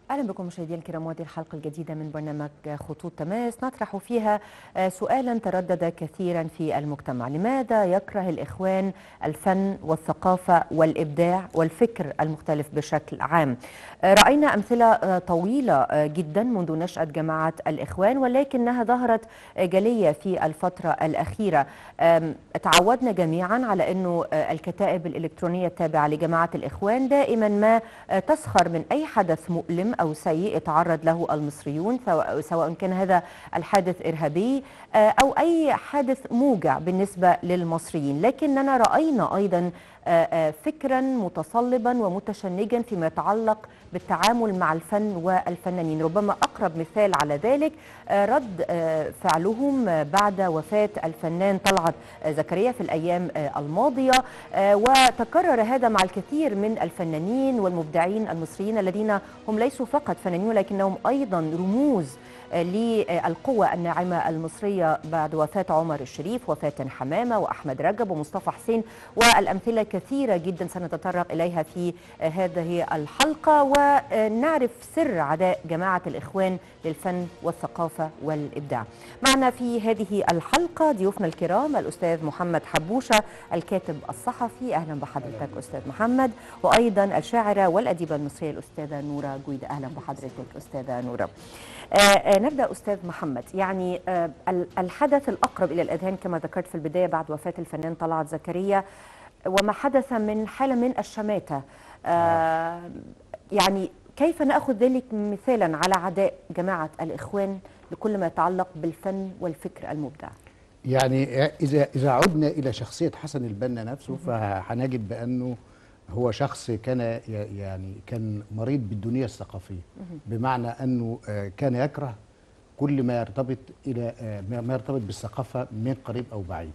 اهلا بكم مشاهدينا الكرام وهذه الحلقه الجديده من برنامج خطوط تماس نطرح فيها سؤالا تردد كثيرا في المجتمع، لماذا يكره الاخوان الفن والثقافه والابداع والفكر المختلف بشكل عام؟ راينا امثله طويله جدا منذ نشاه جماعه الاخوان ولكنها ظهرت جليه في الفتره الاخيره. تعودنا جميعا على انه الكتائب الالكترونيه التابعه لجماعه الاخوان دائما ما تسخر من اي حدث مؤلم او سيء يتعرض له المصريون سواء كان هذا الحادث ارهابي او اي حادث موجع بالنسبه للمصريين لكننا راينا ايضا فكرا متصلبا ومتشنجا فيما يتعلق بالتعامل مع الفن والفنانين ربما أقرب مثال على ذلك رد فعلهم بعد وفاة الفنان طلعت زكريا في الأيام الماضية وتكرر هذا مع الكثير من الفنانين والمبدعين المصريين الذين هم ليسوا فقط فنانين ولكنهم أيضا رموز للقوة الناعمة المصرية بعد وفاة عمر الشريف وفاة حمامة وأحمد رجب ومصطفى حسين والأمثلة كثيرة جدا سنتطرق إليها في هذه الحلقة ونعرف سر عداء جماعة الإخوان للفن والثقافة والإبداع معنا في هذه الحلقة ضيوفنا الكرام الأستاذ محمد حبوشة الكاتب الصحفي أهلا بحضرتك أستاذ محمد وأيضا الشاعرة والأديبة المصرية الأستاذة نورة جويد أهلا بحضرتك أستاذة نورة آه نبدا استاذ محمد يعني آه الحدث الاقرب الى الاذهان كما ذكرت في البدايه بعد وفاه الفنان طلعت زكريا وما حدث من حاله من الشماته آه يعني كيف ناخذ ذلك مثالا على عداء جماعه الاخوان لكل ما يتعلق بالفن والفكر المبدع يعني اذا اذا عدنا الى شخصيه حسن البنا نفسه فهنجد بانه هو شخص كان يعني كان مريض بالدنيا الثقافيه بمعنى انه كان يكره كل ما يرتبط الى ما يرتبط بالثقافه من قريب او بعيد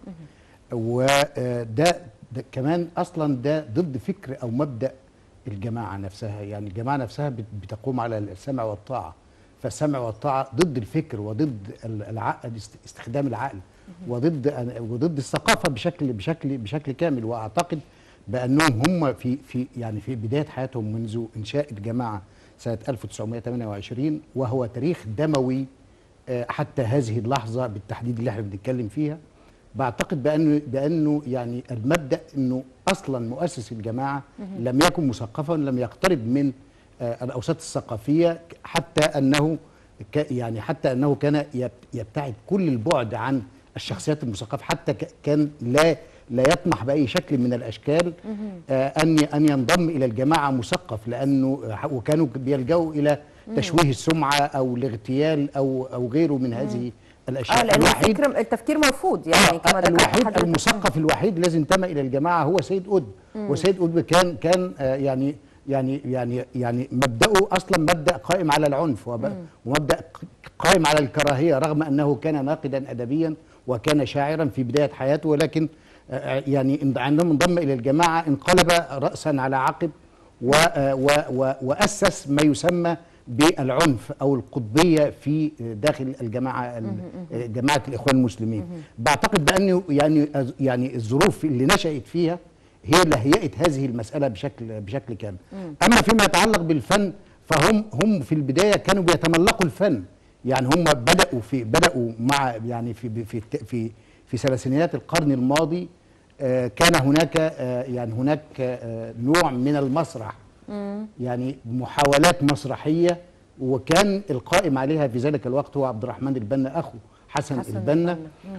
وده كمان اصلا ده ضد فكر او مبدا الجماعه نفسها يعني الجماعه نفسها بتقوم على السمع والطاعه فالسمع والطاعه ضد الفكر وضد العقل استخدام العقل وضد وضد الثقافه بشكل بشكل بشكل كامل واعتقد بانهم هم في في يعني في بدايه حياتهم منذ انشاء الجماعه سنه 1928 وهو تاريخ دموي حتى هذه اللحظه بالتحديد اللي احنا بنتكلم فيها بعتقد بانه بانه يعني المبدا انه اصلا مؤسس الجماعه لم يكن مثقفا لم يقترب من الاوساط الثقافيه حتى انه يعني حتى انه كان يبتعد كل البعد عن الشخصيات المثقفه حتى كان لا لا يطمح باي شكل من الاشكال آه ان ان ينضم الى الجماعه مثقف لانه وكانوا بيلجأوا الى تشويه السمعه او الاغتيال او او غيره من هذه الاشياء آه لان الفكر التفكير مرفوض يعني كما ذكرت الوحيد المثقف الوحيد الذي انتمى الى الجماعه هو سيد قطب وسيد قطب كان كان آه يعني يعني يعني يعني مبداه اصلا مبدا قائم على العنف ومبدا قائم على الكراهيه رغم انه كان ناقدا ادبيا وكان شاعرا في بدايه حياته ولكن يعني عندما انضم الى الجماعه انقلب راسا على عقب و و و واسس ما يسمى بالعنف او القطبيه في داخل الجماعه جماعه الاخوان المسلمين بعتقد بانه يعني يعني الظروف اللي نشات فيها هي اللي هيئت هذه المساله بشكل بشكل كامل اما فيما يتعلق بالفن فهم هم في البدايه كانوا بيتملقوا الفن يعني هم بداوا في بداوا مع يعني في في في في ثلاثينيات القرن الماضي آه كان هناك آه يعني هناك آه نوع من المسرح يعني محاولات مسرحيه وكان القائم عليها في ذلك الوقت هو عبد الرحمن البنا اخو حسن, حسن البنا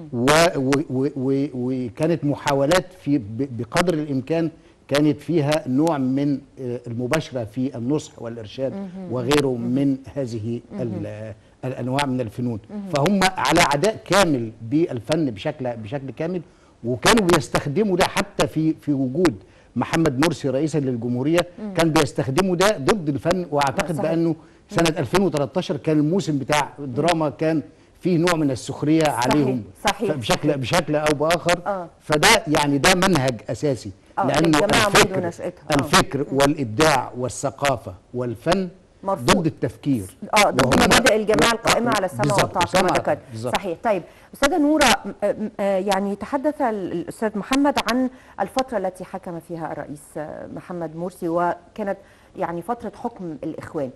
وكانت محاولات في بقدر الامكان كانت فيها نوع من المباشره في النصح والارشاد وغيره من هذه الانواع من الفنون فهم على عداء كامل بالفن بشكل بشكل كامل وكانوا بيستخدموا ده حتى في في وجود محمد مرسي رئيسا للجمهوريه كان بيستخدموا ده ضد الفن واعتقد بانه سنه 2013 كان الموسم بتاع الدراما كان فيه نوع من السخريه صحيح عليهم صحيح بشكل بشكل او باخر آه. فده يعني ده منهج اساسي آه، لانه للجماعة منذ الفكر نشأتها. آه. الفكر والابداع والثقافه والفن مرفوض. ضد التفكير اه ضد وهم- مبادئ الجماعه القائمه على السمع بالظبط، والطاعه كما السمع ذكرت بالظبط. صحيح طيب استاذه نوره م- م- آه، يعني تحدث ال- الاستاذ محمد عن الفتره التي حكم فيها الرئيس آه، محمد مرسي وكانت يعني فتره حكم الاخوان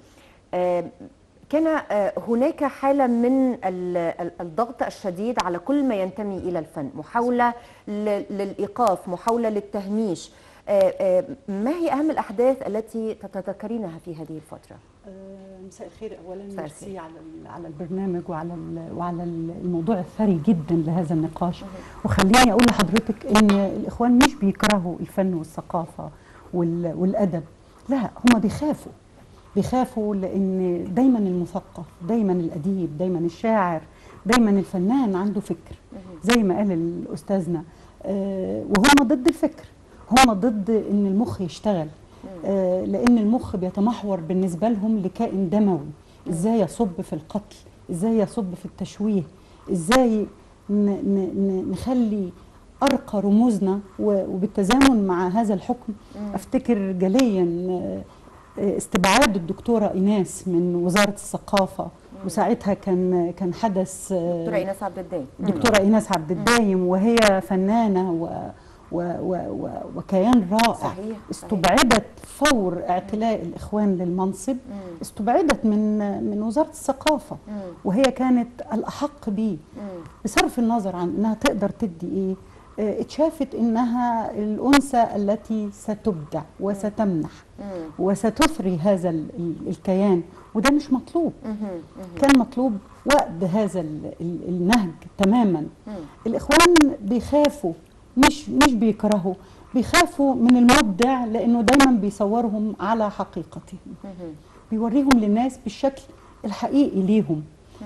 آه، كان آه، هناك حالة من ال- ال- الضغط الشديد على كل ما ينتمي إلى الفن محاولة ل- للإيقاف محاولة للتهميش آه، آه، ما هي أهم الأحداث التي تتذكرينها في هذه الفترة؟ آه، مساء الخير اولا مساء ميرسي الخير. على ال- على البرنامج وعلى ال- وعلى ال- الموضوع الثري جدا لهذا النقاش وخليني اقول لحضرتك ان الاخوان مش بيكرهوا الفن والثقافه وال- والادب لا هم بيخافوا بيخافوا لان دايما المثقف دايما الاديب دايما الشاعر دايما الفنان عنده فكر زي ما قال الاستاذنا آه، وهم ضد الفكر هم ضد ان المخ يشتغل آه، لان المخ بيتمحور بالنسبه لهم لكائن دموي ازاي يصب في القتل ازاي يصب في التشويه ازاي ن- ن- ن- نخلي ارقى رموزنا و- وبالتزامن مع هذا الحكم افتكر جليا آه، آه، استبعاد الدكتوره ايناس من وزاره الثقافه وساعتها كان كان حدث آه، دكتورة إيناس عبد الدايم الدكتورة إيناس عبد الدايم وهي فنانة و و و و وكيان رائع صحيح، استبعدت فور اعتلاء الإخوان للمنصب استبعدت من من وزارة الثقافة وهي كانت الأحق بيه بصرف النظر عن إنها تقدر تدي إيه آه، اتشافت إنها الأنثى التي ستبدع وستمنح وستثري هذا ال- ال- الكيان وده مش مطلوب كان مطلوب وقت هذا ال- ال- النهج تماما الاخوان بيخافوا مش مش بيكرهوا بيخافوا من المبدع لانه دايما بيصورهم على حقيقتهم بيوريهم للناس بالشكل الحقيقي ليهم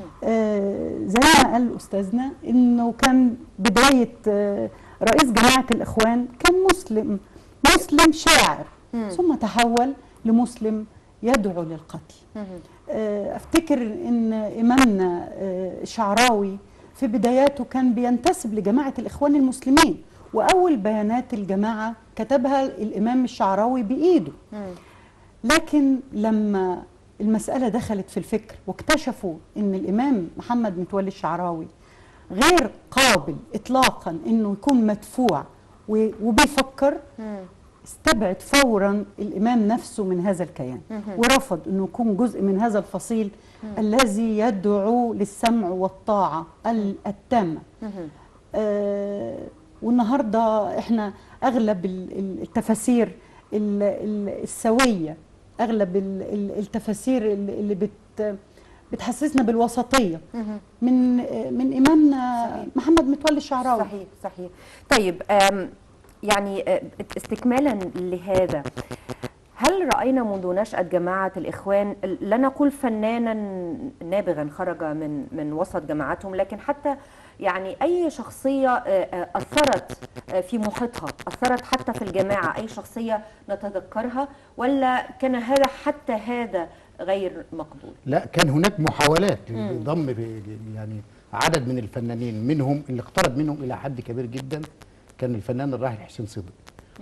آه زي ما قال استاذنا انه كان بدايه آه رئيس جماعه الاخوان كان مسلم مسلم شاعر ثم تحول لمسلم يدعو للقتل آه، افتكر ان امامنا آه، الشعراوي في بداياته كان بينتسب لجماعه الاخوان المسلمين واول بيانات الجماعه كتبها الامام الشعراوي بايده لكن لما المساله دخلت في الفكر واكتشفوا ان الامام محمد متولي الشعراوي غير قابل اطلاقا انه يكون مدفوع و- وبيفكر استبعد فورا الامام نفسه من هذا الكيان ورفض انه يكون جزء من هذا الفصيل الذي يدعو للسمع والطاعه ال- التامه آه والنهارده احنا اغلب ال- ال- التفاسير ال- ال- السويه اغلب ال- ال- التفاسير اللي اللي بت بتحسسنا بالوسطيه من من امامنا محمد متولي الشعراوي صحيح صحيح طيب آم، يعني آه، استكمالا لهذا هل رأينا منذ نشأة جماعة الإخوان لا نقول فنانا نابغا خرج من من وسط جماعتهم لكن حتى يعني أي شخصية آه، آه، أثرت آه، في محيطها أثرت حتى في الجماعة أي شخصية نتذكرها ولا كان هذا حتى هذا غير مقبول لا كان هناك محاولات لضم ب- يعني عدد من الفنانين منهم اللي اقترب منهم الى حد كبير جدا كان الفنان الراحل حسين صدقي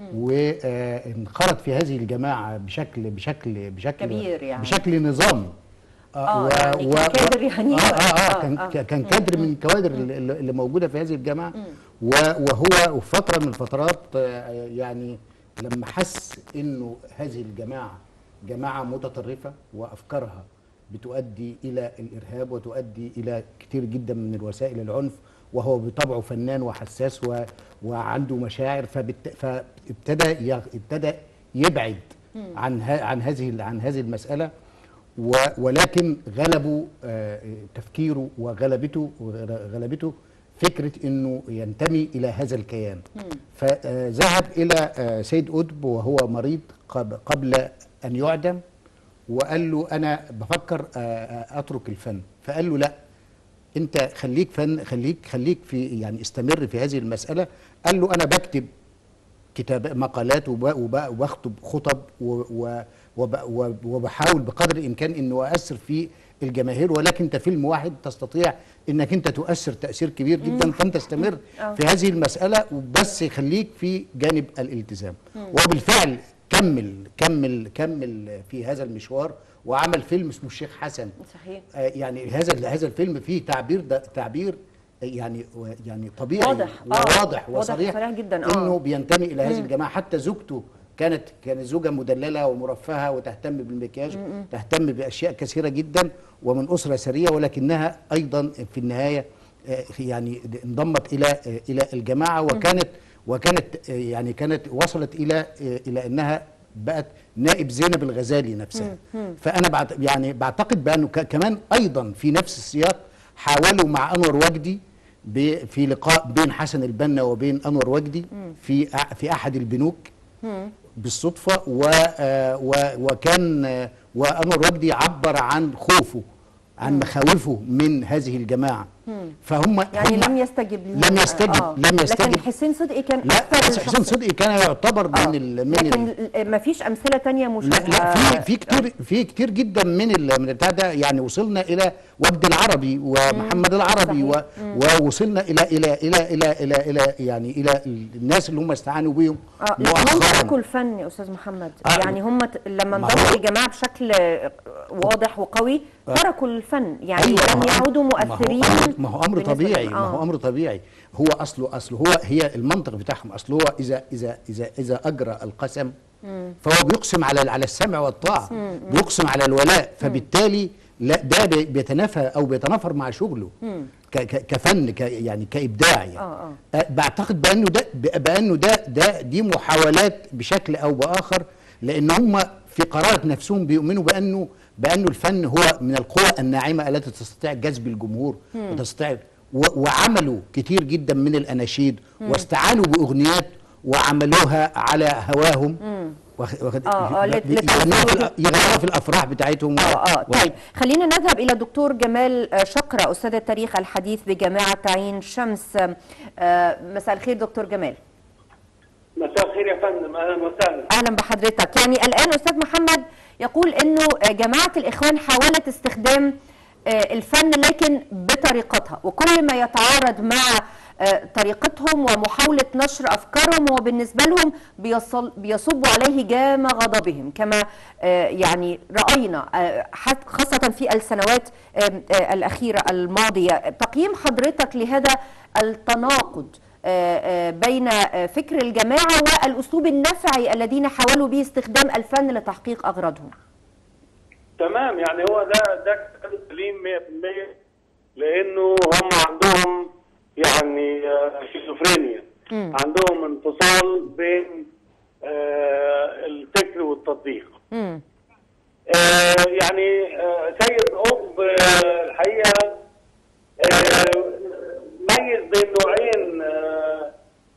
وانخرط في هذه الجماعه بشكل بشكل بشكل كبير يعني. بشكل نظامي آه، يعني كان كادر يعني- آه, آه, آه, آه، كان آه. كان كادر من الكوادر اللي, اللي موجوده في هذه الجامعه و- وهو في فتره من الفترات آه، يعني لما حس انه هذه الجماعه جماعه متطرفه وافكارها بتؤدي الى الارهاب وتؤدي الى كتير جدا من الوسائل العنف وهو بطبعه فنان وحساس و... وعنده مشاعر فبت... فابتدى ي... ابتدى يبعد عن ه... عن هذه عن هذه المساله و... ولكن غلبوا آه، تفكيره وغلبته غلبته فكره انه ينتمي الى هذا الكيان فذهب الى آه، سيد قطب وهو مريض قب- قبل ان يعدم وقال له انا بفكر آه، آه، اترك الفن فقال له لا انت خليك فن خليك خليك في يعني استمر في هذه المساله قال له انا بكتب كتاب مقالات وب- وب- وبخطب خطب و- و- وب- وب- وبحاول بقدر الامكان انه اؤثر في الجماهير ولكن انت فيلم واحد تستطيع انك انت تؤثر تاثير كبير جدا فانت استمر آه. في هذه المساله وبس خليك في جانب الالتزام وبالفعل كمل كمل كمل في هذا المشوار وعمل فيلم اسمه الشيخ حسن صحيح آه، يعني هذا هذا الفيلم فيه تعبير ده تعبير يعني يعني طبيعي واضح، آه، وواضح واضح وصريح صريح جداً، آه. انه بينتمي الى هذه الجماعه حتى زوجته كانت كانت زوجه مدلله ومرفهه وتهتم بالمكياج تهتم باشياء كثيره جدا ومن اسره ثريه ولكنها ايضا في النهايه آه، يعني انضمت الى آه، الى الجماعه وكانت وكانت آه، يعني كانت وصلت الى آه، الى انها بقت نائب زينب الغزالي نفسها فانا بعت يعني بعتقد بانه ك- كمان ايضا في نفس السياق حاولوا مع انور وجدي ب- في لقاء بين حسن البنا وبين انور وجدي في أ- في احد البنوك بالصدفه و آه، و- وكان آه، وانور وجدي عبر عن خوفه عن مخاوفه من هذه الجماعه فهم يعني هم لم يستجب لهم لم يستجب آه. لم يستجب لكن حسين صدقي كان لا أكثر حسين شخص- صدقي كان يعتبر آه. من ال من لكن ال ما فيش امثله تانية لا مشابهه لا في في كتير في كتير جدا من ال- من البتاع ده يعني وصلنا الى وجد العربي ومحمد العربي و ووصلنا الى الى الى الى الى الى يعني الى الناس اللي هم استعانوا بيهم اه لكن هم تركوا مؤخرا الفن يا استاذ محمد آه. يعني هم ت... لما ما انضموا هو- للجماعه بشكل آه، واضح وقوي تركوا الفن يعني أيوة، لم ما هو- يعودوا ما هو مؤثرين أمر- ما هو امر بالنسبة طبيعي لهم. ما هو آه. امر طبيعي هو اصله اصله هو هي المنطق بتاعهم اصله هو اذا اذا اذا اذا اجرى القسم فهو بيقسم على على السمع والطاعه بيقسم على الولاء فبالتالي لا ده بي- بيتنافى او بيتنافر مع شغله ك- ك- كفن ك يعني كابداع يعني آه، أه، بعتقد بانه ده ب- بانه ده ده دي محاولات بشكل او باخر لان هم في قرارة نفسهم بيؤمنوا بانه بانه الفن هو من القوى الناعمه التي تستطيع جذب الجمهور وتستطيع و- وعملوا كتير جدا من الاناشيد واستعانوا باغنيات وعملوها على هواهم واخد- واخد- آه، آه، لت- يغنوها في لتوصيل- الأ- يغنوها في الافراح بتاعتهم و- اه اه و- طيب خلينا نذهب الى دكتور جمال آه، شقرة استاذ التاريخ الحديث بجامعه عين شمس آه، مساء الخير دكتور جمال مساء الخير يا فندم اهلا وسهلا اهلا بحضرتك يعني الان استاذ محمد يقول انه جماعه الاخوان حاولت استخدام آه، الفن لكن بطريقتها وكل ما يتعارض مع آه، طريقتهم ومحاوله نشر افكارهم هو بالنسبه لهم بيصل بيصب عليه جام غضبهم كما آه، يعني راينا آه، حت- خاصه في السنوات آه، آه، الاخيره الماضيه تقييم حضرتك لهذا التناقض آه، آه، بين آه، فكر الجماعة والأسلوب النفعي الذين حاولوا به استخدام الفن لتحقيق أغراضهم تمام يعني هو ده ده كلام سليم 100% لانه هم عندهم يعني آه، شيزوفرينيا عندهم انفصال بين آه، الفكر والتطبيق مم. آه، يعني آه، سيد قطب آه، الحقيقه آه، ميز بين نوعين آه،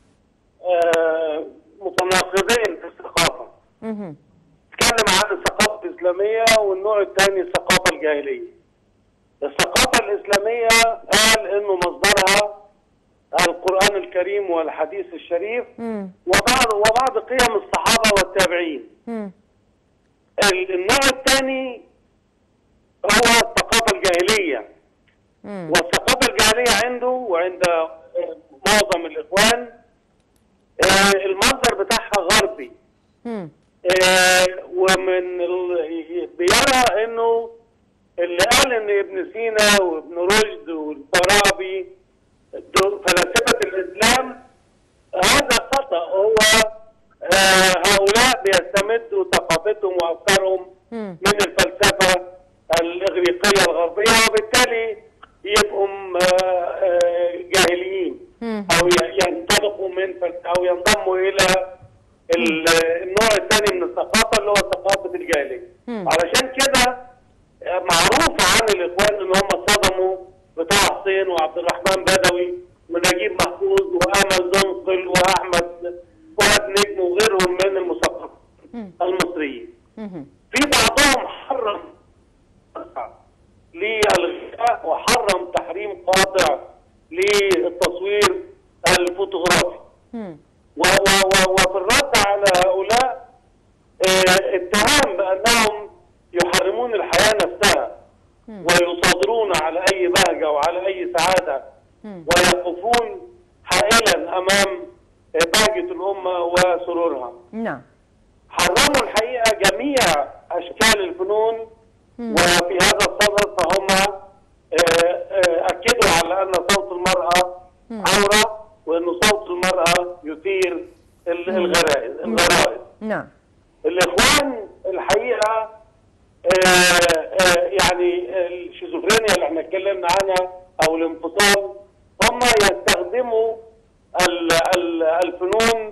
آه، متناقضين في الثقافه مهم. اتكلم عن الثقافه الاسلاميه والنوع الثاني الثقافه الجاهليه الثقافه الاسلاميه قال انه مصدرها القران الكريم والحديث الشريف مم. وبعض وبعض قيم الصحابه والتابعين مم. ال- النوع الثاني هو الثقافة الجاهلية مم. والثقافة الجاهلية عنده وعند آه، معظم الإخوان آه، المصدر بتاعها غربي مم. آه، ومن ال- بيرى انه اللي قال ان ابن سينا وابن رشد والفارابي دول فلاسفه الاسلام هذا خطا هو آه، هؤلاء بيستمدوا ثقافتهم وافكارهم مم. من الفلسفه الاغريقيه الغربيه وبالتالي يبقوا آه، آه، جاهليين مم. او ي- ينطلقوا من فلس- او ينضموا الى ال- النوع الثاني من الثقافه اللي هو ثقافه الجاهليه. مم. علشان كده آه، معروف عن الاخوان ان هم صدموا بطه حسين وعبد الرحمن بدوي ونجيب محفوظ وامل زنقل واحمد فؤاد نجم وغيرهم من المثقفين المصريين. مهم. في بعضهم حرم للغناء وحرم تحريم قاطع للتصوير الفوتوغرافي مم. و- و- و- وفي الرد على هؤلاء آه، اتهام بانهم يحرمون الحياه نفسها ويصادرون على اي بهجه وعلى اي سعاده ويقفون حائلا امام آه، بهجه الامه وسرورها نعم حرموا الحقيقه جميع اشكال الفنون وفي هذا الصدد فهم آه، آه، اكدوا على ان صوت المراه عوره وان صوت المراه يثير ال- الغرائز الغرائز نعم الاخوان الحقيقه آه، آه، يعني الشيزوفرينيا اللي احنا اتكلمنا عنها او الانفصال هم يستخدموا ال- ال- الفنون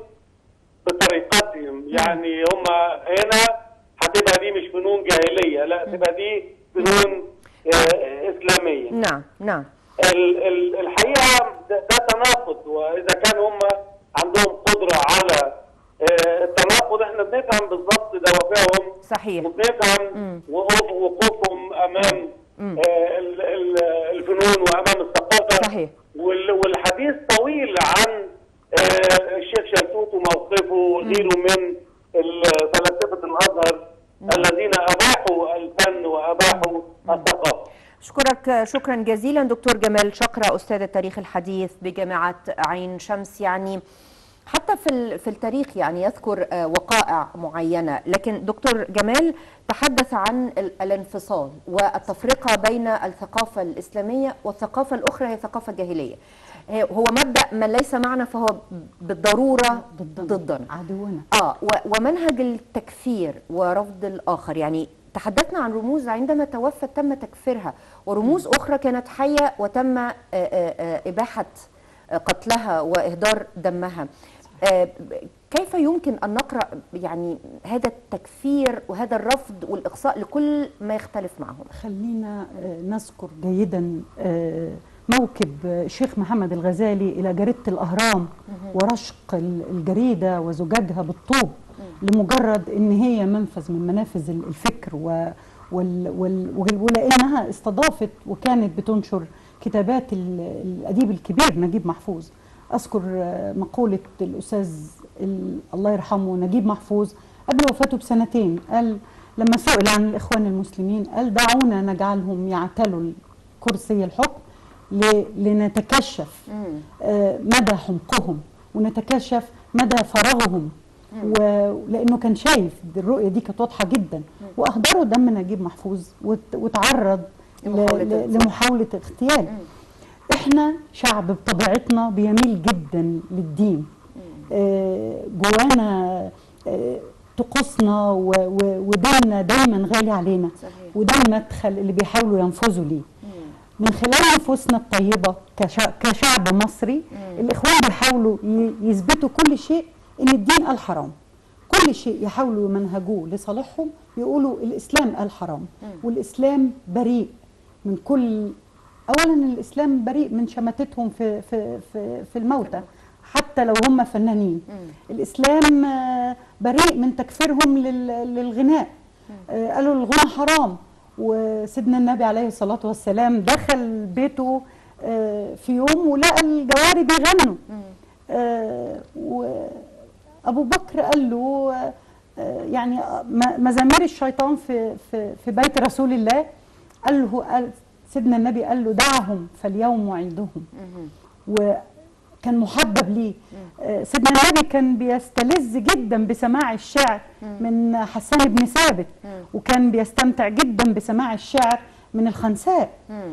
بطريقتهم يعني هم هنا هتبقى دي مش فنون جاهليه لا تبقى دي فنون آه، اسلاميه نعم نعم ال- ال- الحقيقه ده, ده تناقض واذا كان هم عندهم قدره على آه، التناقض احنا بنفهم بالظبط دوافعهم صحيح وبنفهم وقوف- وقوفهم امام آه، ال- ال- الفنون وامام الثقافه صحيح. وال- والحديث طويل عن آه، الشيخ شلتوت وموقفه وغيره من ال- فلاسفه الازهر الذين اباحوا الفن واباحوا الثقافه أشكرك شكرا جزيلا دكتور جمال شقرة أستاذ التاريخ الحديث بجامعة عين شمس يعني حتى في ال- في التاريخ يعني يذكر آه، وقائع معينة لكن دكتور جمال تحدث عن ال- الانفصال والتفرقة بين الثقافة الإسلامية والثقافة الأخرى هي ثقافة جاهلية هي- هو مبدأ من ليس معنا فهو بالضرورة ضدنا عدونا اه و- ومنهج التكفير ورفض الاخر يعني تحدثنا عن رموز عندما توفت تم تكفيرها ورموز اخرى كانت حيه وتم آه، آه، آه، اباحه آه، قتلها واهدار دمها آه، ب- كيف يمكن ان نقرا يعني هذا التكفير وهذا الرفض والاقصاء لكل ما يختلف معهم خلينا آه، نذكر جيدا آه، موكب آه، الشيخ محمد الغزالي إلى جريدة الأهرام ورشق ال- الجريدة وزجاجها بالطوب لمجرد إن هي منفذ من منافذ ال- الفكر و وال وال وال- ولأنها استضافت وكانت بتنشر كتابات ال- الأديب الكبير نجيب محفوظ أذكر آه، مقولة الأستاذ ال- الله يرحمه نجيب محفوظ قبل وفاته بسنتين قال لما سئل عن الإخوان المسلمين قال دعونا نجعلهم يعتلوا كرسي الحكم ل- لنتكشف آه، مدى حمقهم ونتكشف مدى فراغهم ولانه كان شايف دي الرؤيه دي كانت واضحه جدا واهدروا دم نجيب محفوظ وت- وتعرض ل- لمحاولة ل- اغتيال. لمحاوله اغتيال احنا شعب بطبيعتنا بيميل جدا للدين آه، جوانا آه، طقوسنا و- و- وديننا دايما غالي علينا صحيح. وده المدخل اللي بيحاولوا ينفذوا ليه من خلال نفوسنا الطيبة كشع- كشعب مصري الإخوان بيحاولوا ي- يثبتوا كل شيء إن الدين قال حرام كل شيء يحاولوا يمنهجوه لصالحهم يقولوا الإسلام قال حرام والإسلام بريء من كل أولا الإسلام بريء من شماتتهم في في في, في الموتى حتى لو هم فنانين الإسلام آه، بريء من تكفيرهم لل- للغناء آه، قالوا الغنى حرام وسيدنا النبي عليه الصلاة والسلام دخل بيته آه، في يوم ولقى الجواري بيغنوا آه، وأبو بكر قال له آه، يعني م- مزامير الشيطان في في في بيت رسول الله قال له قال سيدنا النبي قال له دعهم فاليوم عندهم وكان محبب ليه آه، سيدنا النبي كان بيستلذ جدا بسماع الشعر من حسان بن ثابت وكان بيستمتع جدا بسماع الشعر من الخنساء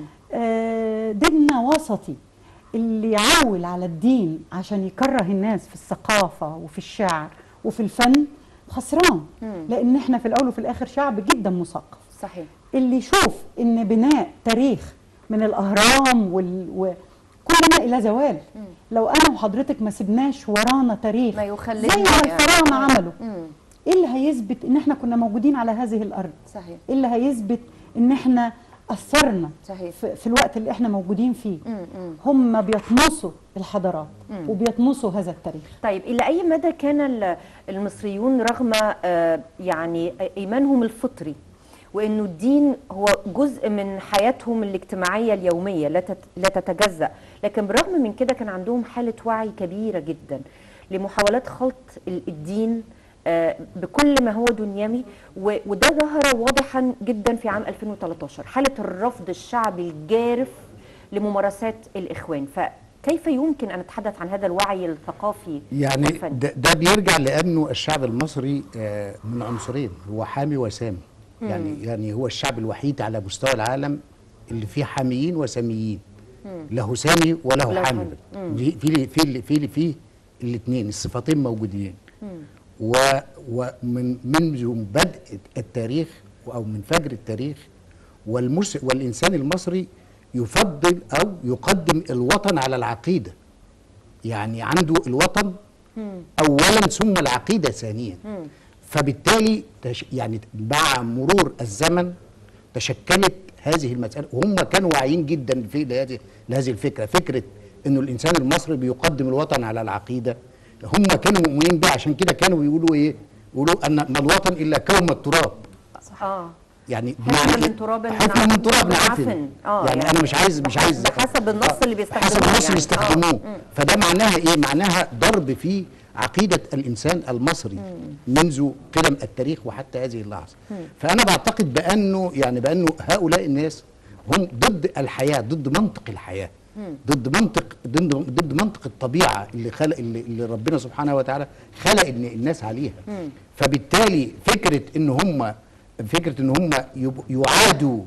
آه، ديننا وسطي اللي يعول على الدين عشان يكره الناس في الثقافة وفي الشعر وفي الفن خسران لأن احنا في الأول وفي الآخر شعب جدا مثقف صحيح اللي يشوف ان بناء تاريخ من الاهرام وال... و... كلنا الى زوال لو انا وحضرتك ما سبناش ورانا تاريخ ما يخلدنا زي ما يعني. الفراعنه آه. عملوا مم. ايه اللي هيثبت ان احنا كنا موجودين على هذه الارض صحيح ايه اللي هيثبت ان احنا اثرنا صحيح. في, في الوقت اللي احنا موجودين فيه مم. مم. هم بيطمسوا الحضارات وبيطمسوا هذا التاريخ طيب إلى أي مدى كان ال- المصريون رغم آه، يعني إيمانهم الفطري وإنه الدين هو جزء من حياتهم الاجتماعية اليومية لا تت- لا تتجزأ لكن بالرغم من كده كان عندهم حالة وعي كبيرة جدا لمحاولات خلط ال- الدين آه، بكل ما هو دنيوي و- وده ظهر واضحا جدا في عام 2013 حالة الرفض الشعبي الجارف لممارسات الإخوان فكيف يمكن أن نتحدث عن هذا الوعي الثقافي يعني والفني؟ ده, ده بيرجع لانه الشعب المصري آه، من عنصرين هو حامي وسامي يعني يعني هو الشعب الوحيد على مستوى العالم اللي فيه حاميين وساميين له سامي وله وله حامي حامي. في في في في في فيه الاثنين الصفتين موجودين و- ومن منذ بدء التاريخ او من فجر التاريخ والمس والانسان المصري يفضل او يقدم الوطن على العقيده يعني عنده الوطن اولا ثم العقيده ثانيا فبالتالي تش يعني مع مرور الزمن تشكلت هذه المساله وهم كانوا واعيين جدا في لهذه لهذه الفكره فكره انه الانسان المصري بيقدم الوطن على العقيده هم كانوا مؤمنين بها عشان كده كانوا بيقولوا ايه يقولوا ان ما الوطن الا كوم التراب اه يعني حفنة بمعنى- من تراب حفنة من تراب نعفن. نعفن آه، يعني, يعني انا مش عايز مش عايز بحسب النص اللي بيستخدموه حسب النص يعني. اللي بيستخدموه آه. فده معناها ايه معناها ضرب في عقيده الانسان المصري منذ قدم التاريخ وحتى هذه اللحظه فانا بعتقد بانه يعني بانه هؤلاء الناس هم ضد الحياه ضد منطق الحياه ضد منطق ضد ضد منطق الطبيعه اللي خلق اللي, اللي ربنا سبحانه وتعالى خلق إن الناس عليها فبالتالي فكره ان هم فكره ان هم يب- يعادوا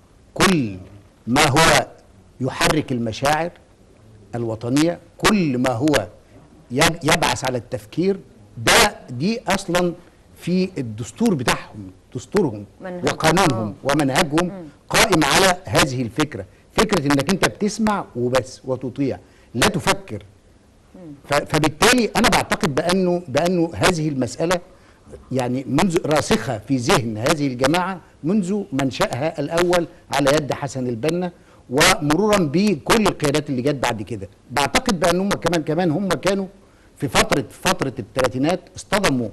كل ما هو يحرك المشاعر الوطنية كل ما هو يب- يبعث على التفكير ده دي أصلا في الدستور بتاعهم دستورهم منهجهم. وقانونهم آه. ومنهجهم قائم على هذه الفكرة فكرة انك انت بتسمع وبس وتطيع لا تفكر ف- فبالتالي انا بعتقد بانه بانه هذه المساله يعني منذ راسخه في ذهن هذه الجماعه منذ منشاها الاول على يد حسن البنا ومرورا بكل القيادات اللي جت بعد كده بعتقد بان هم كمان كمان هم كانوا في فتره فتره الثلاثينات اصطدموا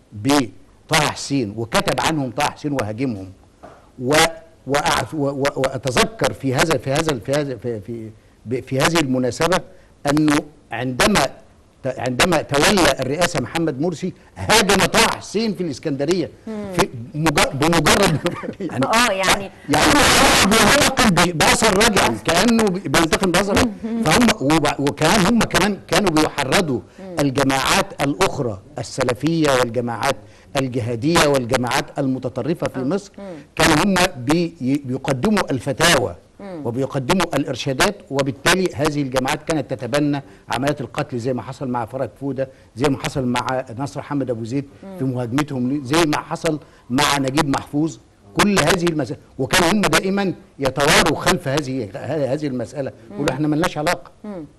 بطه حسين وكتب عنهم طه حسين وهاجمهم و وأعرف- و- و- واتذكر في هذا في هذا في هذا في في, ب- في هذه المناسبه انه عندما ت- عندما تولى الرئاسه محمد مرسي هاجم طه حسين في الاسكندريه في مج- بمجرد يعني اه يعني يعني بينتقم ب- باثر رجعي كانه بي- بينتقم باثر رجعي. فهم وب- وكمان هم كمان كانوا بيحرضوا الجماعات الاخرى السلفيه والجماعات الجهاديه والجماعات المتطرفه في مصر كانوا هم بي- بيقدموا الفتاوى وبيقدموا الارشادات وبالتالي هذه الجماعات كانت تتبنى عمليات القتل زي ما حصل مع فرج فوده زي ما حصل مع نصر حمد ابو زيد في مهاجمتهم ليه، زي ما حصل مع نجيب محفوظ كل هذه المسائل وكانوا هم دائما يتواروا خلف هذه هذه المساله يقولوا احنا ملناش علاقه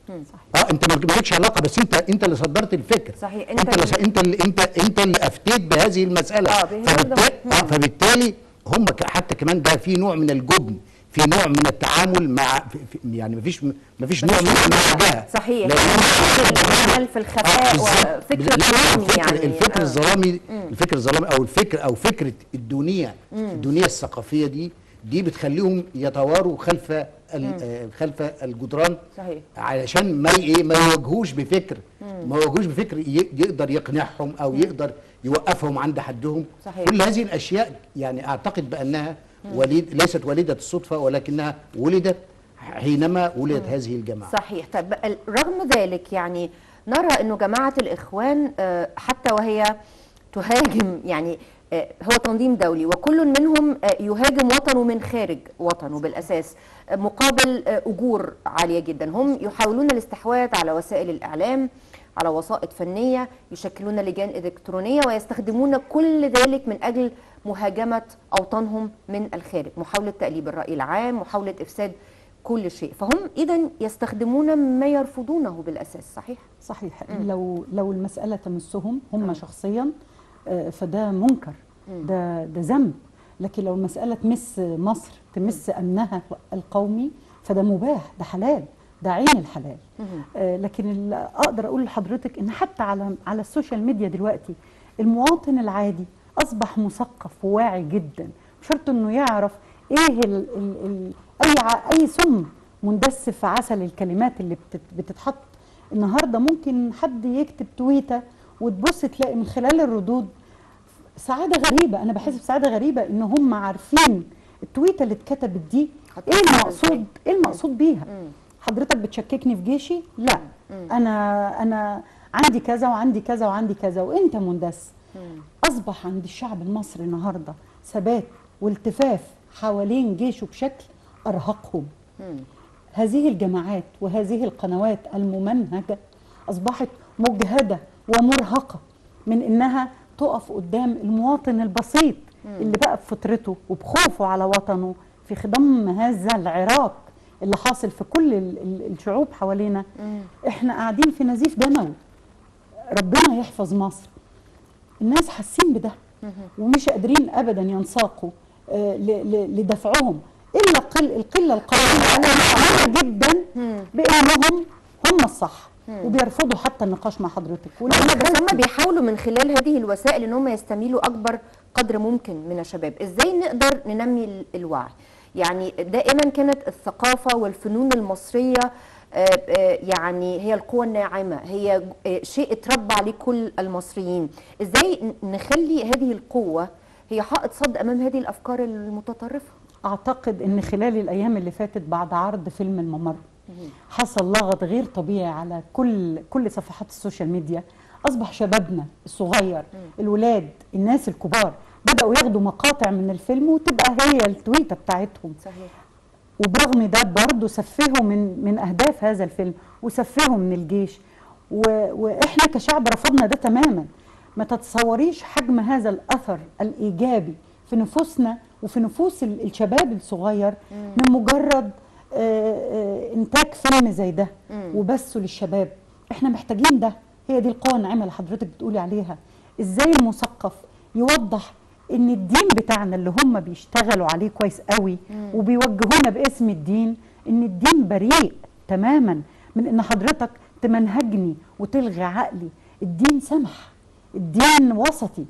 اه انت ما لكش علاقه بس انت انت اللي صدرت الفكر صحيح، انت انت اللي اللي- انت اللي انت انت اللي افتيت بهذه المساله آه، بهذا- فبالتالي, مم. آه فبالتالي هم ك- حتى كمان ده في نوع من الجبن في نوع من التعامل مع في في يعني مفيش مفيش نوع من المواجهه صحيح لأن هم- العمل في الخفاء بالظبط. وفكرة لا، ظلامي الفكر يعني الفكر آه. الظلامي الفكر الظلامي او الفكر او فكره الدنيا الدنيا الثقافيه دي دي بتخليهم يتواروا خلف ال- آه، خلف الجدران صحيح. علشان ما ي- ايه ما يواجهوش بفكر ما يواجهوش بفكر ي- يقدر يقنعهم او يقدر يوقفهم عند حدهم صحيح. كل هذه الاشياء يعني اعتقد بانها وليد ليست وليده الصدفه ولكنها ولدت حينما ولدت هذه الجماعه صحيح طب ال- رغم ذلك يعني نرى انه جماعه الاخوان آه، حتى وهي تهاجم يعني آه، هو تنظيم دولي وكل منهم آه، يهاجم وطنه من خارج وطنه بالاساس آه، مقابل آه، اجور عاليه جدا هم يحاولون الاستحواذ على وسائل الاعلام على وسائط فنيه يشكلون لجان الكترونيه ويستخدمون كل ذلك من اجل مهاجمه اوطانهم من الخارج محاوله تقليب الراي العام محاوله افساد كل شيء فهم اذا يستخدمون ما يرفضونه بالاساس صحيح صحيح لو لو المساله تمسهم هم شخصيا آه، فده منكر ده ده ذنب لكن لو المساله تمس مصر تمس امنها القومي فده مباح ده حلال ده عين الحلال آه، لكن ال- اقدر اقول لحضرتك ان حتى على على السوشيال ميديا دلوقتي المواطن العادي اصبح مثقف وواعي جدا شرط انه يعرف ايه ال ال ال اي ع- اي سم مندس في عسل الكلمات اللي بتت بتتحط النهارده ممكن حد يكتب تويته وتبص تلاقي من خلال الردود سعاده غريبه انا بحس بسعاده غريبه ان هم عارفين التويته اللي اتكتبت دي ايه هتتعمل المقصود إزاي؟ ايه المقصود بيها حضرتك بتشككني في جيشي لا انا انا عندي كذا وعندي كذا وعندي كذا وانت مندس اصبح عند الشعب المصري النهارده ثبات والتفاف حوالين جيشه بشكل ارهقهم هذه الجماعات وهذه القنوات الممنهجه اصبحت مجهده ومرهقه من انها تقف قدام المواطن البسيط اللي بقى بفطرته وبخوفه على وطنه في خضم هذا العراق اللي حاصل في كل ال- ال- الشعوب حوالينا احنا قاعدين في نزيف دموي ربنا يحفظ مصر الناس حاسين بده ومش قادرين ابدا ينساقوا آه، ل- ل- لدفعهم الا قل القله القليله انا جدا بانهم هم الصح وبيرفضوا حتى النقاش مع حضرتك هم بس هم بيحاولوا من خلال هذه الوسائل ان هم يستميلوا اكبر قدر ممكن من الشباب ازاي نقدر ننمي ال- الوعي يعني دائما كانت الثقافه والفنون المصريه آه، آه، يعني هي القوة الناعمة هي آه، شيء اتربى عليه كل المصريين ازاي ن- نخلي هذه القوة هي حائط صد امام هذه الافكار المتطرفة اعتقد ان خلال الايام اللي فاتت بعد عرض فيلم الممر حصل لغط غير طبيعي على كل كل صفحات السوشيال ميديا اصبح شبابنا الصغير الولاد الناس الكبار بداوا ياخدوا مقاطع من الفيلم وتبقى هي التويته بتاعتهم صحيح وبرغم ده برضه سفهوا من من اهداف هذا الفيلم وسفهوا من الجيش و... واحنا كشعب رفضنا ده تماما ما تتصوريش حجم هذا الاثر الايجابي في نفوسنا وفي نفوس ال- الشباب الصغير من مجرد آه، آه، انتاج فيلم زي ده وبثه للشباب احنا محتاجين ده هي دي القوه الناعمه اللي حضرتك بتقولي عليها ازاي المثقف يوضح ان الدين بتاعنا اللي هم بيشتغلوا عليه كويس قوي وبيوجهونا باسم الدين ان الدين بريء تماما من ان حضرتك تمنهجني وتلغي عقلي الدين سمح الدين وسطي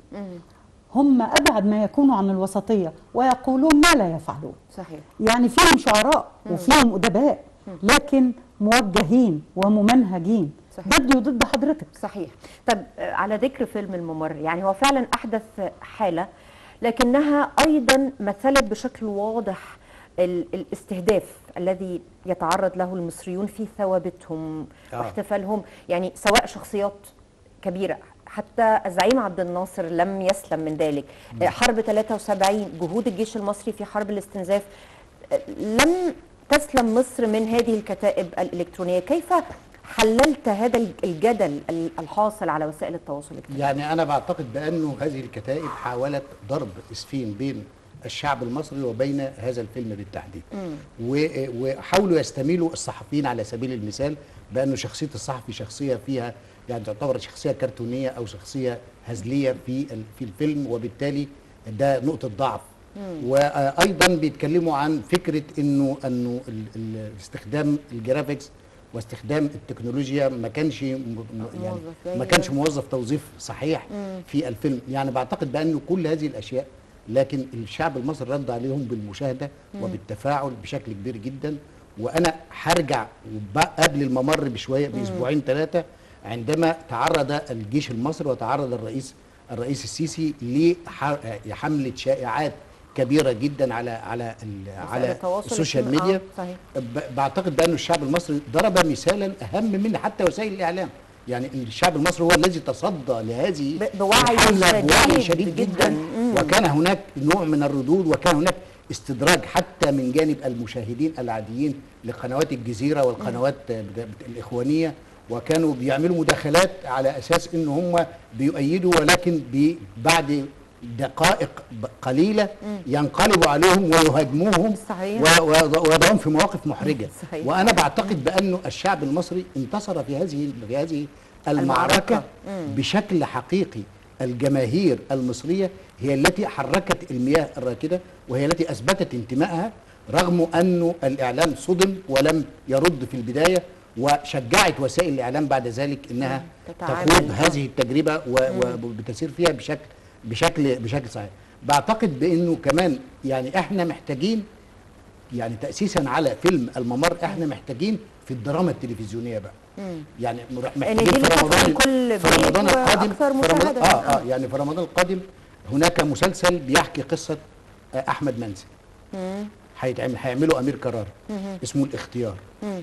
هم ابعد ما يكونوا عن الوسطيه ويقولون ما لا يفعلون صحيح يعني فيهم شعراء وفيهم ادباء لكن موجهين وممنهجين صحيح. ضدي وضد حضرتك صحيح طب آه، على ذكر فيلم الممر يعني هو فعلا احدث حاله لكنها ايضا مثلت بشكل واضح ال- الاستهداف الذي يتعرض له المصريون في ثوابتهم آه. واحتفالهم يعني سواء شخصيات كبيره حتى الزعيم عبد الناصر لم يسلم من ذلك آه، حرب 73 جهود الجيش المصري في حرب الاستنزاف آه، لم تسلم مصر من هذه الكتائب الإلكترونية كيف حللت هذا الجدل الحاصل على وسائل التواصل الاجتماعي يعني انا بعتقد بانه هذه الكتائب حاولت ضرب اسفين بين الشعب المصري وبين هذا الفيلم بالتحديد و- وحاولوا يستميلوا الصحفيين على سبيل المثال بانه شخصيه الصحفي شخصيه فيها يعني تعتبر شخصيه كرتونيه او شخصيه هزليه في ال- في الفيلم وبالتالي ده نقطه ضعف وايضا بيتكلموا عن فكره انه انه ال- ال- استخدام الجرافيكس واستخدام التكنولوجيا ما كانش م- م- يعني موظف ما كانش موظف توظيف صحيح في الفيلم يعني بعتقد بانه كل هذه الاشياء لكن الشعب المصري رد عليهم بالمشاهده وبالتفاعل بشكل كبير جدا وانا هرجع وب- قبل الممر بشويه باسبوعين ثلاثه عندما تعرض الجيش المصري وتعرض الرئيس الرئيس السيسي لحمله شائعات كبيره جدا على على ال- على التواصل السوشيال الاجتماعي. ميديا آه، صحيح. ب- بعتقد بأن الشعب المصري ضرب مثالا أهم من حتى وسائل الإعلام يعني الشعب المصري هو الذي تصدى لهذه ب- بوعي الحملة شديد بوعي شديد جداً. جدا, مم. وكان هناك نوع من الردود وكان هناك استدراج حتى من جانب المشاهدين العاديين لقنوات الجزيرة والقنوات بت- بت- الإخوانية وكانوا بيعملوا مداخلات على أساس إن هم بيؤيدوا ولكن بي- بعد دقائق ب- قليلة ينقلبوا عليهم ويهاجموهم صحيح. و- و- ويضعهم في مواقف محرجة صحيح. وأنا بعتقد بأنه الشعب المصري انتصر في هذه في هذه المعركة. المعركة بشكل حقيقي الجماهير المصرية هي التي حركت المياه الراكدة وهي التي أثبتت انتمائها رغم أنه الإعلام صدم ولم يرد في البداية وشجعت وسائل الإعلام بعد ذلك أنها تتعامل. تخوض هذه التجربة و- وبتسير فيها بشكل بشكل بشكل صحيح بعتقد بأنه كمان يعني احنا محتاجين يعني تأسيسا على فيلم الممر احنا محتاجين في الدراما التلفزيونية بقى يعني مر- يعني محتاجين دي اللي في تدخل رمضان كل في رمضان بيت القادم وأكثر في رمضان مشاهدة. اه اه يعني في رمضان القادم هناك مسلسل بيحكي قصة آه أحمد منسي هيتعمل هيعملوا أمير قرار اسمه الاختيار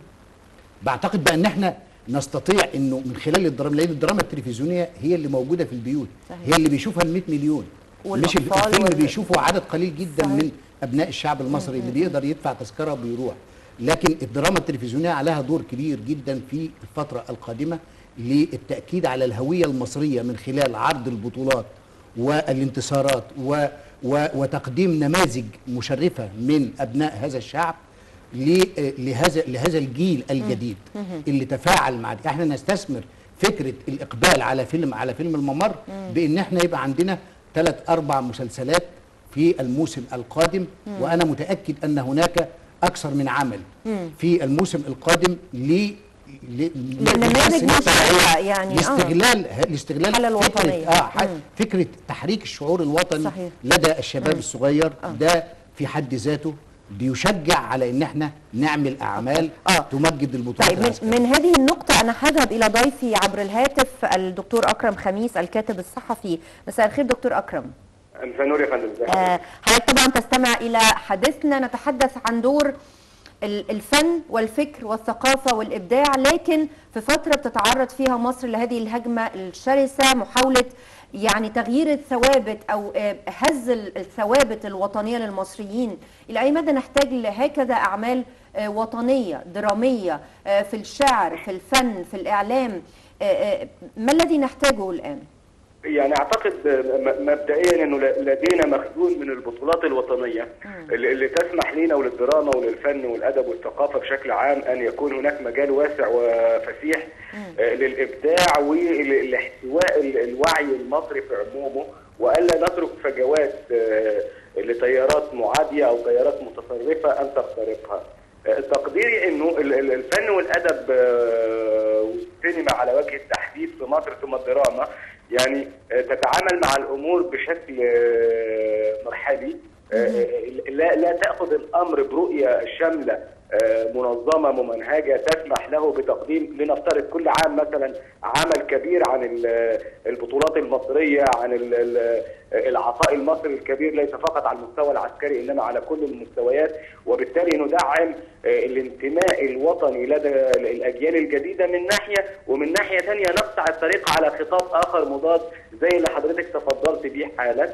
بعتقد بقى ان احنا نستطيع انه من خلال الدراما لان الدراما التلفزيونيه هي اللي موجوده في البيوت صحيح. هي اللي بيشوفها ال 100 مليون مش والأطفال الفيلم وال- بيشوفه عدد قليل جدا صحيح. من ابناء الشعب المصري اللي بيقدر يدفع تذكره وبيروح لكن الدراما التلفزيونيه عليها دور كبير جدا في الفتره القادمه للتاكيد على الهويه المصريه من خلال عرض البطولات والانتصارات و و وتقديم نماذج مشرفه من ابناء هذا الشعب ل- لهذا لهذا الجيل الجديد اللي تفاعل مع احنا نستثمر فكره الاقبال على فيلم على فيلم الممر بان احنا يبقى عندنا ثلاث اربع مسلسلات في الموسم القادم وانا متاكد ان هناك اكثر من عمل في الموسم القادم ل ل- لنماذج لتحسين مشرفة يعني، آه. لاستغلال لاستغلال الحالة فكرة- الوطنية. اه ح- مم. فكره تحريك الشعور الوطني صحيح. لدى الشباب الصغير ده في حد ذاته بيشجع على ان احنا نعمل اعمال آه. تمجد البطولات طيب من, العسكرية. من هذه النقطة أنا هذهب إلى ضيفي عبر الهاتف الدكتور أكرم خميس الكاتب الصحفي مساء الخير دكتور أكرم مساء النور يا فندم ازيك آه، حضرتك طبعا تستمع إلى حديثنا نتحدث عن دور ال- الفن والفكر والثقافة والإبداع لكن في فترة بتتعرض فيها مصر لهذه الهجمة الشرسة محاولة يعني تغيير الثوابت أو آه، هز ال- الثوابت الوطنية للمصريين إلى أي مدى نحتاج لهكذا أعمال آه، وطنية درامية آه، في الشعر في الفن في الإعلام آه، آه، ما الذي نحتاجه الآن؟ يعني اعتقد م- مبدئيا انه ل- لدينا مخزون من البطولات الوطنيه اللي اللي تسمح لنا وللدراما وللفن والادب والثقافه بشكل عام ان يكون هناك مجال واسع وفسيح آه، للابداع ولاحتواء ال- الوعي المصري في عمومه والا نترك فجوات آه، لتيارات معاديه او تيارات متطرفه ان تخترقها. آه، تقديري انه ال- ال- الفن والادب آه، والسينما على وجه التحديد في مصر ثم الدراما يعني آه، تتعامل مع الامور بشكل آه، مرحلي آه، لا لا تاخذ الامر برؤيه شامله آه، منظمه ممنهجه تسمح له بتقديم لنفترض كل عام مثلا عمل كبير عن ال- البطولات المصريه عن ال- ال- العطاء المصري الكبير ليس فقط على المستوى العسكري انما على كل المستويات وبالتالي ندعم آه، الانتماء الوطني لدى الاجيال الجديده من ناحيه ومن ناحيه ثانيه نقطع الطريق على خطاب اخر مضاد زي اللي حضرتك تفضلت بيه حالا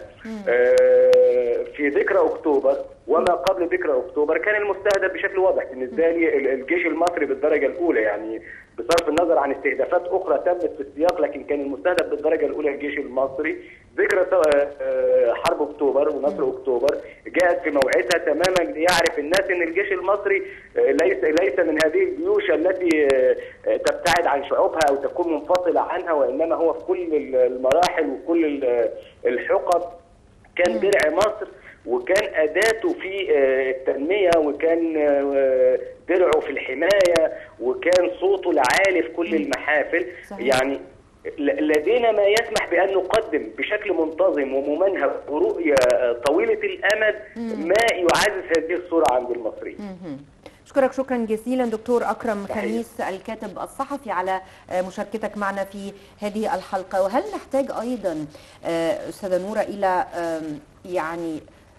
آه، في ذكرى اكتوبر وما قبل ذكرى اكتوبر كان المستهدف بشكل واضح بالنسبه لي ال- الجيش المصري بالدرجه الاولى يعني بصرف النظر عن استهدافات اخرى تمت في السياق لكن كان المستهدف بالدرجه الاولى الجيش المصري ذكرى آه، آه، حرب اكتوبر ونصر اكتوبر جاءت في موعدها تماما ليعرف الناس ان الجيش المصري آه، ليس ليس من هذه الجيوش التي آه، آه، تبتعد عن شعوبها او تكون منفصله عنها وانما هو في كل المراحل وكل ال- الحقب كان درع مصر وكان اداته في آه، التنميه وكان آه، درعه في الحمايه وكان صوته العالي في كل المحافل صحيح. يعني ل- لدينا ما يسمح بان نقدم بشكل منتظم وممنهج ورؤيه آه، طويله الامد ما يعزز هذه الصوره عند المصريين مهم. أشكرك شكرا جزيلا دكتور أكرم تحية. خميس الكاتب الصحفي على آه، مشاركتك معنا في هذه الحلقة وهل نحتاج أيضا آه، أستاذة نورة إلى آم، يعني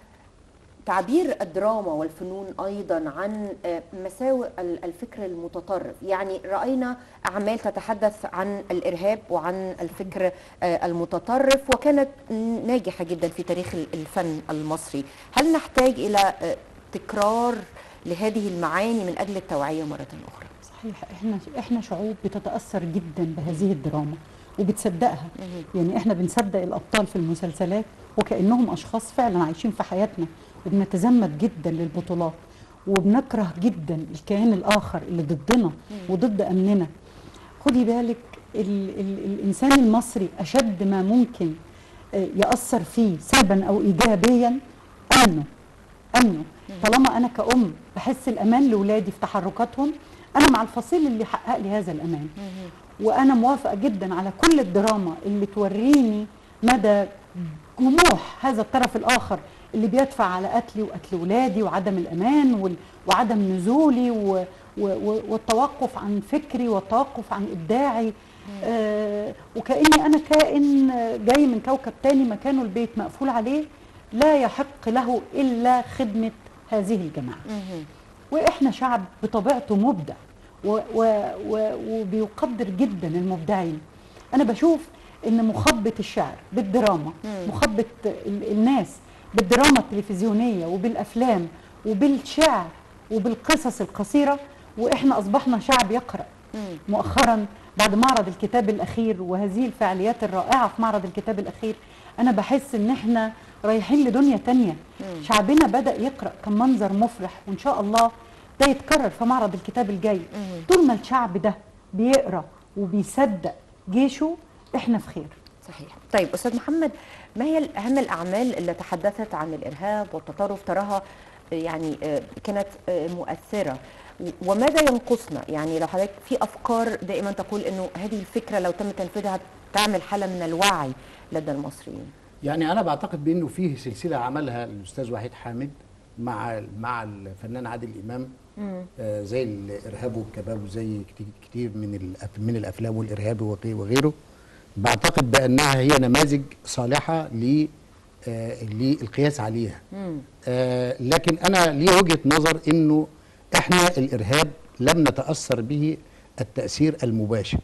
تعبير الدراما والفنون ايضا عن آه، مساوئ ال- الفكر المتطرف يعني راينا اعمال تتحدث عن الارهاب وعن الفكر آه، المتطرف وكانت ناجحه جدا في تاريخ ال- الفن المصري هل نحتاج الى آه، تكرار لهذه المعاني من اجل التوعيه مره اخرى صحيح احنا احنا شعوب بتتاثر جدا بهذه الدراما وبتصدقها يعني احنا بنصدق الابطال في المسلسلات وكانهم اشخاص فعلا عايشين في حياتنا وبنتزمت جدا للبطولات وبنكره جدا الكيان الاخر اللي ضدنا وضد امننا خدي بالك ال ال الانسان المصري اشد ما ممكن آه، ياثر فيه سلبا او ايجابيا امنه امنه طالما انا كأم بحس الامان لاولادي في تحركاتهم انا مع الفصيل اللي يحقق لي هذا الامان وانا موافقه جدا على كل الدراما اللي توريني مدى جموح هذا الطرف الاخر اللي بيدفع على قتلي وقتل ولادي وعدم الامان وال- وعدم نزولي و و و والتوقف عن فكري والتوقف عن ابداعي آه وكاني انا كائن آه، جاي من كوكب تاني مكانه البيت مقفول عليه لا يحق له الا خدمه هذه الجماعه واحنا شعب بطبيعته مبدع و و و وبيقدر جدا المبدعين انا بشوف ان مخبة الشعر بالدراما مخبة ال- الناس بالدراما التلفزيونية وبالافلام وبالشعر وبالقصص القصيرة واحنا اصبحنا شعب يقرأ مؤخرا بعد معرض الكتاب الاخير وهذه الفعاليات الرائعه في معرض الكتاب الاخير انا بحس ان احنا رايحين لدنيا تانية شعبنا بدا يقرا كان منظر مفرح وان شاء الله ده يتكرر في معرض الكتاب الجاي طول ما الشعب ده بيقرا وبيصدق جيشه احنا في خير صحيح طيب أستاذ محمد ما هي أهم الأعمال اللي تحدثت عن الإرهاب والتطرف تراها يعني آه، كانت آه، مؤثرة و- وماذا ينقصنا يعني لو حضرتك في أفكار دائما تقول أنه هذه الفكرة لو تم تنفيذها تعمل حالة من الوعي لدى المصريين يعني انا بعتقد بانه فيه سلسله عملها الاستاذ وحيد حامد مع مع الفنان عادل امام آه زي الارهاب والكباب وزي كتير, كتير من الأف- من الافلام والارهاب وغي- وغيره بعتقد بانها هي نماذج صالحه ل آه للقياس عليها آه لكن انا لي وجهه نظر انه احنا الارهاب لم نتاثر به التاثير المباشر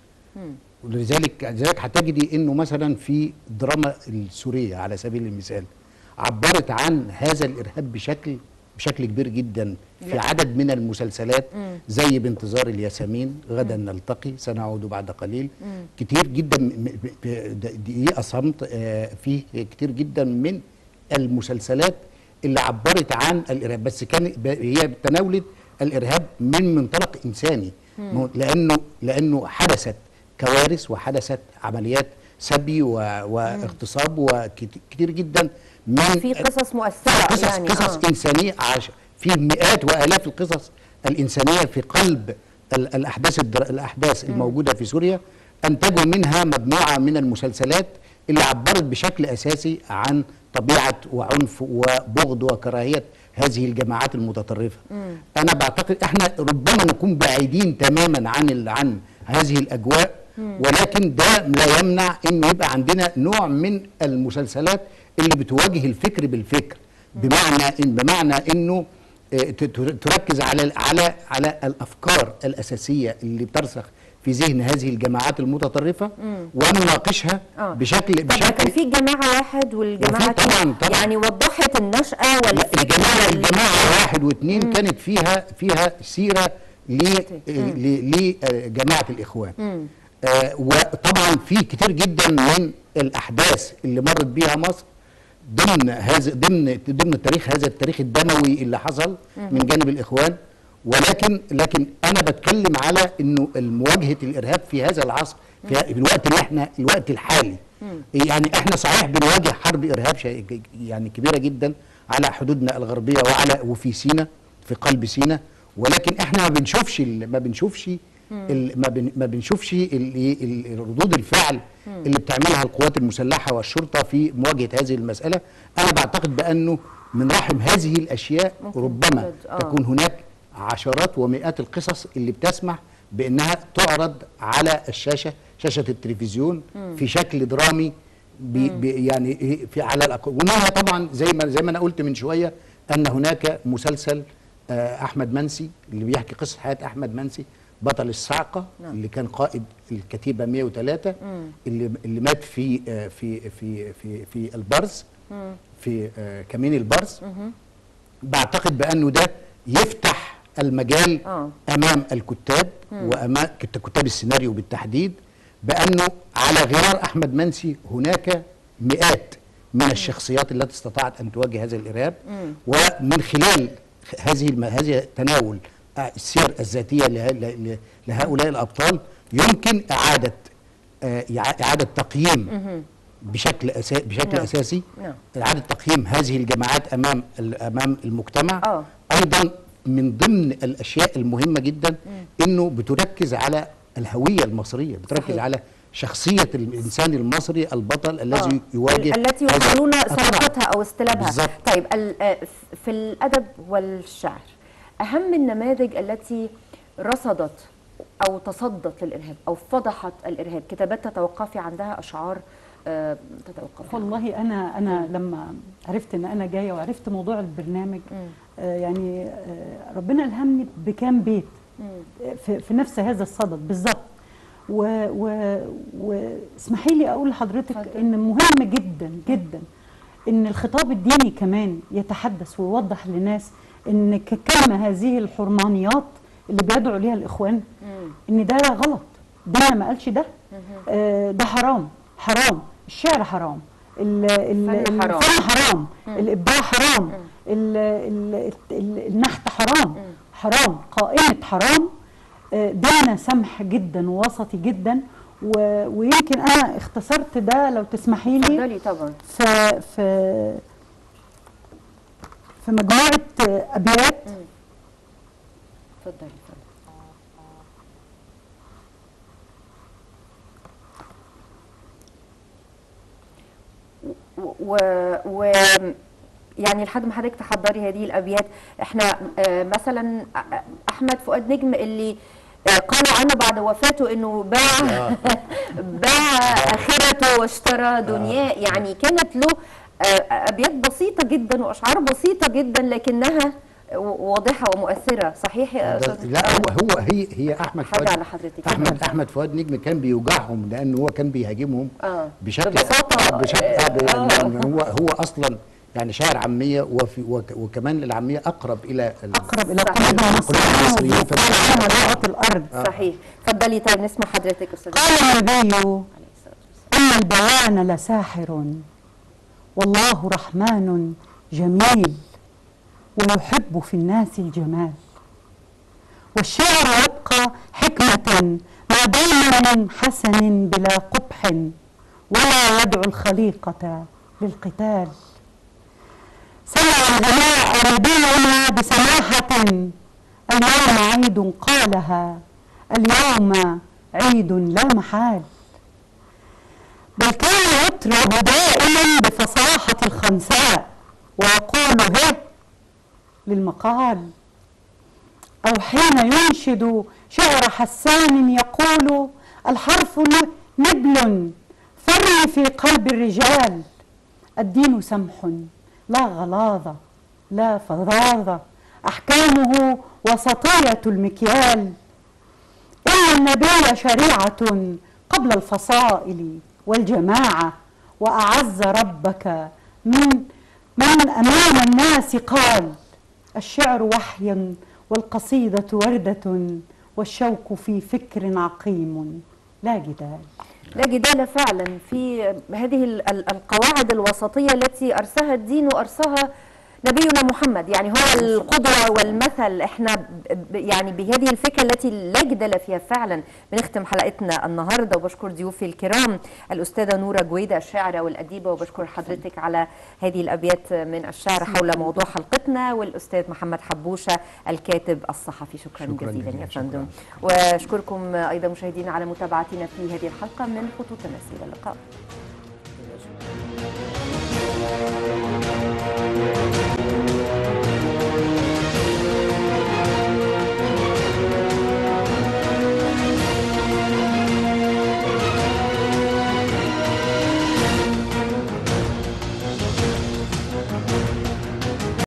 ولذلك لذلك هتجدي انه مثلا في دراما السوريه على سبيل المثال عبرت عن هذا الارهاب بشكل بشكل كبير جدا في عدد من المسلسلات زي بانتظار الياسمين غدا نلتقي سنعود بعد قليل كتير جدا م- م- ب- د- دقيقه صمت آه، فيه كتير جدا من المسلسلات اللي عبرت عن الارهاب بس كان ب- هي تناولت الارهاب من منطلق انساني مو- لانه لانه حدثت كوارث وحدثت عمليات سبي و- واغتصاب وكتير جدا من في قصص مؤثرة قصص يعني قصص آه. انسانيه عاش في مئات والاف القصص الانسانيه في قلب ال- الاحداث الدر... الاحداث الموجوده في سوريا انتجوا منها مجموعه من المسلسلات اللي عبرت بشكل اساسي عن طبيعه وعنف وبغض وكراهيه هذه الجماعات المتطرفه. انا بعتقد احنا ربما نكون بعيدين تماما عن ال... عن هذه الاجواء ولكن ده لا يمنع انه يبقى عندنا نوع من المسلسلات اللي بتواجه الفكر بالفكر بمعنى إن بمعنى انه آه، ت- ت- تركز على على على الافكار الاساسيه اللي بترسخ في ذهن هذه الجماعات المتطرفه ونناقشها آه. بشكل طب كان بشكل في جماعة واحد والجماعة وفي طبعاً- التانية طبعاً. يعني وضحت النشأة لا، والفكرة الجماعه وال- الجماعه واحد واثنين كانت فيها فيها سيره لجماعه الاخوان آه، وطبعا في كتير جدا من الاحداث اللي مرت بيها مصر ضمن هذا ضمن ضمن التاريخ هذا التاريخ الدموي اللي حصل من جانب الاخوان ولكن لكن انا بتكلم على انه مواجهه الارهاب في هذا العصر في في الوقت اللي احنا الوقت الحالي يعني احنا صحيح بنواجه حرب ارهاب شيء- يعني كبيره جدا على حدودنا الغربيه وعلى وفي سينا في قلب سينا ولكن احنا ما بنشوفش ال- ما بنشوفش ال- ما بن- ما بنشوفش ال- ال- ردود الفعل اللي بتعملها القوات المسلحه والشرطه في مواجهه هذه المساله انا بعتقد بانه من رحم هذه الاشياء ممكن ربما تولد، آه. تكون هناك عشرات ومئات القصص اللي بتسمح بانها تعرض على الشاشه شاشه التلفزيون في شكل درامي بي بي يعني إيه في على الأقل ومنها طبعا زي ما زي ما انا قلت من شويه ان هناك مسلسل آه، احمد منسي اللي بيحكي قصه حياه احمد منسي بطل الصاعقه نعم. اللي كان قائد الكتيبه 103 اللي اللي مات في آه، في في في في البرز في آه، كمين البرز بعتقد بانه ده يفتح المجال آه. امام الكتاب وامام كت- كتاب السيناريو بالتحديد بانه على غرار احمد منسي هناك مئات من الشخصيات التي استطاعت ان تواجه هذا الارهاب ومن خلال هذه الم... هذه تناول آه، السير الذاتيه له... له... لهؤلاء الابطال يمكن اعاده آه، إعا- اعاده تقييم بشكل أسا... بشكل نعم. اساسي نعم. اعاده تقييم هذه الجماعات امام ال- امام المجتمع آه. ايضا من ضمن الاشياء المهمه جدا انه بتركز على الهويه المصريه بتركز صحيح. على شخصيه الانسان المصري البطل الذي آه. يواجه التي هذا- يحاولون آه، طبعاً. سرقتها او استلابها بالظبط. طيب ال- آه، في الادب والشعر اهم النماذج التي رصدت او تصدت للارهاب او فضحت الارهاب كتابات تتوقفي عندها اشعار آه، تتوقفي عنها. والله انا انا لما عرفت ان انا جايه وعرفت موضوع البرنامج آه يعني آه ربنا الهمني بكام بيت آه، في, في نفس هذا الصدد بالظبط و- و- واسمحي لي اقول لحضرتك اتفضل. ان مهم جدا جدا ان الخطاب الديني كمان يتحدث ويوضح للناس ان ك- كم هذه الحرمانيات اللي بيدعو ليها الاخوان ان ده غلط ديننا ما قالش ده آه، ده حرام حرام الشعر حرام ال- ال- الفن حرام. الفن حرام الابداع حرام ال- ال- ال- النحت حرام حرام قائمه حرام آه، ديننا سمح جدا ووسطي جدا و- ويمكن انا اختصرت ده لو تسمحي لي اتفضلي طبعا في في في مجموعه آه، ابيات اتفضلي اتفضلي و, و يعني لحد ما حضرتك تحضري هذه الابيات احنا آه، مثلا احمد فؤاد نجم اللي آه، قالوا عنه بعد وفاته انه باع باع اخرته واشترى دنياه يعني كانت له آه، ابيات بسيطه جدا واشعار بسيطه جدا لكنها واضحه ومؤثره صحيح يا ده- استاذ لا هو هو هي هي احمد حاجة فؤاد على حضرتك. احمد احمد فؤاد نجم كان بيوجعهم لان هو كان بيهاجمهم آه. بشكل ببساطة، آه، بشكل آه، آه ب- آه. يعني هو هو اصلا يعني شاعر عاميه وفي وك وكمان العاميه اقرب الى ال- اقرب الى صحيح. قلوب المصريين المصريين وقال عنها لغه الارض صحيح اتفضلي طيب نسمع حضرتك استاذ قال النبي عليه الصلاة والسلام. ان البيان لساحر والله رحمن جميل ويحب في الناس الجمال والشعر يبقى حكمة ما دام من حسن بلا قبح ولا يدعو الخليقة للقتال سمع الغناء نبينا بسماحة اليوم عيد قالها اليوم عيد لا محال بل كان يطرب دائما بفصاحة الخنساء ويقول هه للمقال أو حين ينشد شعر حسان يقول الحرف ن- نبل فري في قلب الرجال الدين سمح لا غلاظة لا فظاظة أحكامه وسطية المكيال إن النبي شريعة قبل الفصائل والجماعة وأعز ربك من من أمام الناس قال الشعر وحي والقصيدة وردة والشوك في فكر عقيم لا جدال لا جدال فعلا في هذه ال- ال- القواعد الوسطية التي أرساها الدين وأرساها نبينا محمد يعني هو القدوة والمثل احنا ب- ب- يعني بهذه الفكرة التي لا جدال فيها فعلا بنختم حلقتنا النهاردة وبشكر ضيوفي الكرام الأستاذة نورة جويدة الشاعرة والأديبة وبشكر حضرتك على هذه الأبيات من الشعر حول موضوع حلقتنا والأستاذ محمد حبوشة الكاتب الصحفي شكرا, شكراً جزيلا يا جزيلاً، شكراً. فندم واشكركم ايضا مشاهدينا على متابعتنا في هذه الحلقه من خطوط الناس الى اللقاء